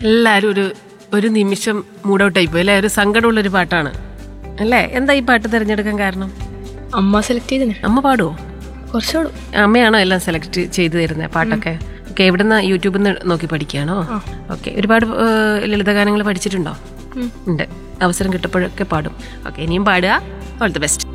എല്ലാവരും ഒരു ഒരു നിമിഷം മൂഡൗട്ടായി പോയി അല്ലേ ഒരു സങ്കടമുള്ളൊരു പാട്ടാണ് അല്ലേ എന്താ ഈ പാട്ട് തിരഞ്ഞെടുക്കാൻ കാരണം അമ്മ സെലക്ട് ചെയ്തേ അമ്മ പാടുവോ കുറച്ചോളൂ അമ്മയാണോ എല്ലാം സെലക്ട് ചെയ്തു തരുന്നത് പാട്ടൊക്കെ ഓക്കെ എവിടുന്ന യൂട്യൂബിൽ നിന്ന് നോക്കി പഠിക്കുകയാണോ ഓക്കെ ഒരുപാട് ഏഹ്, ലളിതഗാനങ്ങൾ പഠിച്ചിട്ടുണ്ടോ ഉണ്ട് അവസരം കിട്ടപ്പോഴൊക്കെ പാടും ഓക്കെ ഇനിയും പാടുക ഓൾ ദി ബെസ്റ്റ്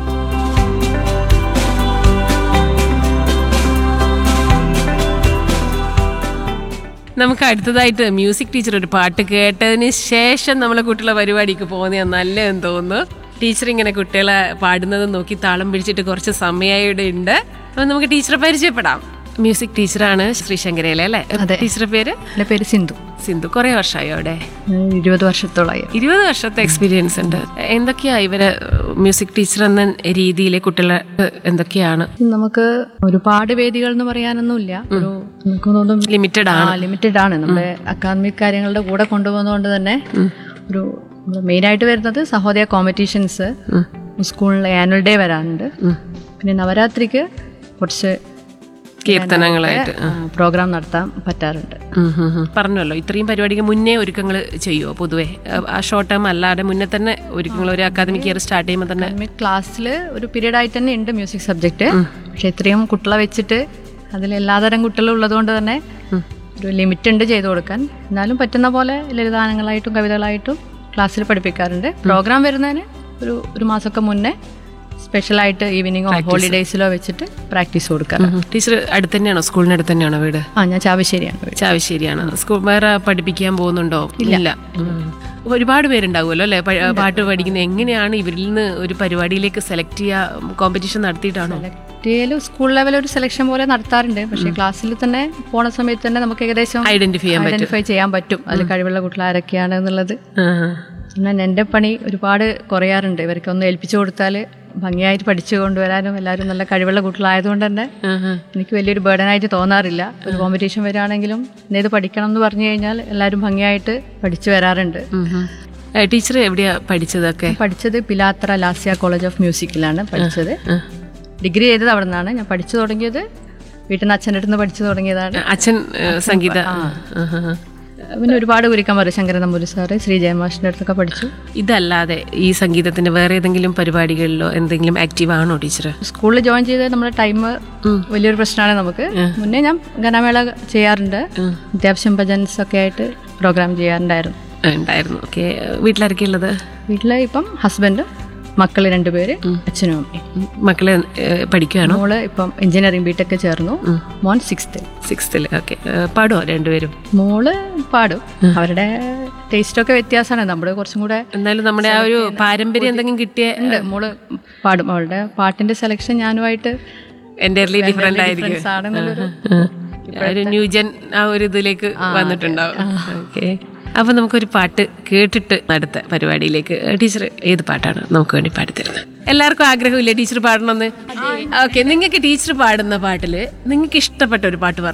നമുക്ക് അടുത്തതായിട്ട് മ്യൂസിക് ടീച്ചർ ഒരു പാട്ട് കേട്ടതിന് ശേഷം നമ്മളെ കുട്ടികളെ പരിപാടിക്ക് പോകുന്ന നല്ലതെന്ന് തോന്നുന്നു ടീച്ചർ ഇങ്ങനെ കുട്ടികളെ പാടുന്നത് നോക്കി താളം പിടിച്ചിട്ട് കുറച്ച് സമയമായിട്ട് ഉണ്ട് അപ്പൊ നമുക്ക് ടീച്ചറെ പരിചയപ്പെടാം മ്യൂസിക് ടീച്ചറാണ് ശ്രീശങ്കരയിലെ അല്ലേ ടീച്ചറുടെ പേര് എൻ്റെ പേര് സിന്ധു സിന്ധു കുറെ വർഷമായോ അവിടെ ഞാൻ ഇരുപത് വർഷത്തോളമായി ഇരുപത് വർഷത്തെ എക്സ്പീരിയൻസ് ഉണ്ട് എന്തൊക്കെയാ ഇവരെ മ്യൂസിക് ടീച്ചർ എന്ന രീതിയിൽ കുട്ടികളെ എന്തൊക്കെയാണ് നമുക്ക് ഒരുപാട് വേദികൾ എന്ന് പറയാനൊന്നുമില്ല ഒരു നമുക്ക് തോന്നുന്നു ലിമിറ്റഡ് ആണ് ലിമിറ്റഡ് ആണ് നമ്മുടെ അക്കാദമിക് കാര്യങ്ങളുടെ കൂടെ കൊണ്ടുപോകുന്നതുകൊണ്ട് തന്നെ ഒരു മെയിൻ ആയിട്ട് വരുന്നത് സഹോദയ കോമ്പറ്റീഷൻസ് സ്കൂളിലെ ആനുവൽ ഡേ വരാനുണ്ട് പിന്നെ നവരാത്രിക്ക് കുറച്ച് കീർത്തനങ്ങളായിട്ട് പ്രോഗ്രാം നടത്താൻ പറ്റാറുണ്ട് ഉം ഉം ഉം. പറഞ്ഞല്ലോ ഇത്രയും പരിപാടിക്ക് മുന്നേ ഒരുക്കങ്ങൾ ചെയ്യുമോ പൊതുവെ ആ ഷോർട്ട് ടേം അല്ലാതെ മുന്നേ തന്നെ ഒരുക്കങ്ങൾ ഒരു അക്കാദമിക് ഇയർ സ്റ്റാർട്ട് ചെയ്യുമ്പോൾ തന്നെ അക്കാദമിക് ക്ലാസ്സിൽ ഒരു പീരീഡ് ആയിട്ട് തന്നെ ഉണ്ട് മ്യൂസിക് സബ്ജക്റ്റ് പക്ഷെ ഇത്രയും കുട്ടികളെ വെച്ചിട്ട് അതിൽ എല്ലാതരം കുട്ടികളും ഉള്ളതുകൊണ്ട് തന്നെ ഒരു ലിമിറ്റ് ഉണ്ട് ചെയ്തു കൊടുക്കാൻ എന്നാലും പറ്റുന്ന പോലെ ലളിതാനങ്ങളായിട്ടും കവിതകളായിട്ടും ക്ലാസ്സിൽ പഠിപ്പിക്കാറുണ്ട് പ്രോഗ്രാം വരുന്നതിന് ഒരു ഒരു മാസമൊക്കെ മുന്നേ സ്പെഷ്യലായിട്ട് ഈവനിങ്ങോ ഹോളിഡേയ്സിലോ വെച്ചിട്ട് പ്രാക്ടീസ് കൊടുക്കാം ടീച്ചർ അടുത്ത് തന്നെയാണോ സ്കൂളിന് അടുത്ത് തന്നെയാണോ വീട് ആ ഞാൻ ചാവശ്ശേരിയാണ് വീട്. ചാവശ്ശേരിയാണ് സ്കൂൾ വേറെ പഠിപ്പിക്കാൻ പോകുന്നുണ്ടോ ഇല്ല ഉം. ഒരുപാട് പേരുണ്ടാവുമല്ലോ അല്ലെ പാട്ട് പഠിക്കുന്നത് എങ്ങനെയാണ് ഇവരിൽ നിന്ന് ഒരു പരിപാടിയിലേക്ക് സെലക്ട് ചെയ്യുക കോമ്പറ്റീഷൻ നടത്തിയിട്ടാണോ സെലക്ട് സ്കൂൾ ലെവൽ ഒരു സെലക്ഷൻ പോലെ നടത്താറുണ്ട് പക്ഷേ ക്ലാസ്സിൽ തന്നെ പോണ സമയത്ത് തന്നെ നമുക്ക് ഏകദേശം ഐഡന്റിഫൈ ചെയ്യാൻ പറ്റും ഐഡന്റിഫൈ ചെയ്യാൻ പറ്റും അതിൽ കഴിവുള്ള കുട്ടികൾ ആരൊക്കെയാണ് എന്നുള്ളത് ആഹാ. എന്നാൽ എൻ്റെ പണി ഒരുപാട് കുറയാറുണ്ട് ഇവർക്ക് ഒന്ന് ഏൽപ്പിച്ചു കൊടുത്താൽ ഭംഗിയായിട്ട് പഠിച്ചു കൊണ്ടുവരാനും എല്ലാവരും നല്ല കഴിവുള്ള കുട്ടികളായതുകൊണ്ട് തന്നെ ആഹാ. എനിക്ക് വലിയൊരു ബേർഡനായിട്ട് തോന്നാറില്ല ഒരു കോമ്പറ്റീഷൻ വരികയാണെങ്കിലും ഇന്നേത് പഠിക്കണം എന്ന് പറഞ്ഞു കഴിഞ്ഞാൽ എല്ലാവരും ഭംഗിയായിട്ട് പഠിച്ചു വരാറുണ്ട് ഉം ഉം. ഏ, ടീച്ചർ എവിടെയാ പഠിച്ചതൊക്കെ പഠിച്ചത് പിലാത്ര ലാസ്യ കോളേജ് ഓഫ് മ്യൂസിക്കിലാണ് പഠിച്ചത് ഡിഗ്രി ചെയ്തത് അവിടെ നിന്നാണ് ഞാൻ പഠിച്ചു തുടങ്ങിയത് വീട്ടിൽ നിന്ന് അച്ഛൻ്റെ അടുത്ത് നിന്ന് പഠിച്ചു തുടങ്ങിയതാണ് അച്ഛൻ ഏ, സംഗീത ആഹാ. പിന്നെ ഒരുപാട് ഗുരുക്കന്മാർ ശങ്കരൻ നമ്പൂരി സാറ് ശ്രീ ജയമാഷിൻ്റെ അടുത്തൊക്കെ പഠിച്ചു ഇതല്ലാതെ ഈ സംഗീതത്തിന്റെ വേറെ ഏതെങ്കിലും പരിപാടികളിലോ എന്തെങ്കിലും ആക്റ്റീവ് ആണോ ടീച്ചർ സ്കൂളിൽ ജോയിൻ ചെയ്ത് നമ്മുടെ ടൈം വലിയൊരു പ്രശ്നമാണ് നമുക്ക് മുന്നേ ഞാൻ ഗാനമേള ചെയ്യാറുണ്ട് അത്യാവശ്യം ഭജൻസ് ഒക്കെ ആയിട്ട് പ്രോഗ്രാം ചെയ്യാറുണ്ടായിരുന്നു ഉണ്ടായിരുന്നു ഓക്കെ വീട്ടിലാരൊക്കെ ഉള്ളത് വീട്ടിൽ ഇപ്പം ഹസ്ബൻഡും മക്കൾ രണ്ടുപേര് അച്ഛനും അമ്മയും ഉം. മക്കളെ ഏ, പഠിക്കുകയാണോ മോള് ഇപ്പം എഞ്ചിനീയറിംഗ് ബിടെക് ചേർന്നു മോൻ സിക്സ്ത്തിൽ സിക്സ്ത്തിൽ ഓക്കെ പാടുമോ രണ്ടുപേരും മോള് പാടും അവരുടെ ടേസ്റ്റ് ഒക്കെ വ്യത്യാസമാണ് നമ്മുടെ കുറച്ചും കൂടെ എന്നാലും നമ്മുടെ ആ ഒരു പാരമ്പര്യം എന്തെങ്കിലും കിട്ടിയ ഉണ്ട് മോള് പാടും അവളുടെ പാട്ടിന്റെ സെലക്ഷൻ ഞാനുമായിട്ട് എൻ്റെ ഡിഫറെന്റ് ആയിരിക്കും difference ആണെന്നുള്ളൊരു ആ ഒരു ന്യൂജൻ ആ ഒരു ഇതിലേക്ക് വന്നിട്ടുണ്ടാവും ഓക്കെ അപ്പൊ നമുക്കൊരു പാട്ട് കേട്ടിട്ട് അടുത്ത പരിപാടിയിലേക്ക് ടീച്ചർ ഏത് പാട്ടാണ് നമുക്ക് വേണ്ടി പാടിത്തരുന്നത് എല്ലാവർക്കും ആഗ്രഹമില്ലേ ടീച്ചർ പാടണമെന്ന് ഓക്കെ നിങ്ങൾക്ക് ടീച്ചർ പാടുന്ന പാട്ടില് നിങ്ങൾക്ക് ഇഷ്ടപ്പെട്ട ഒരു പാട്ട് പറഞ്ഞു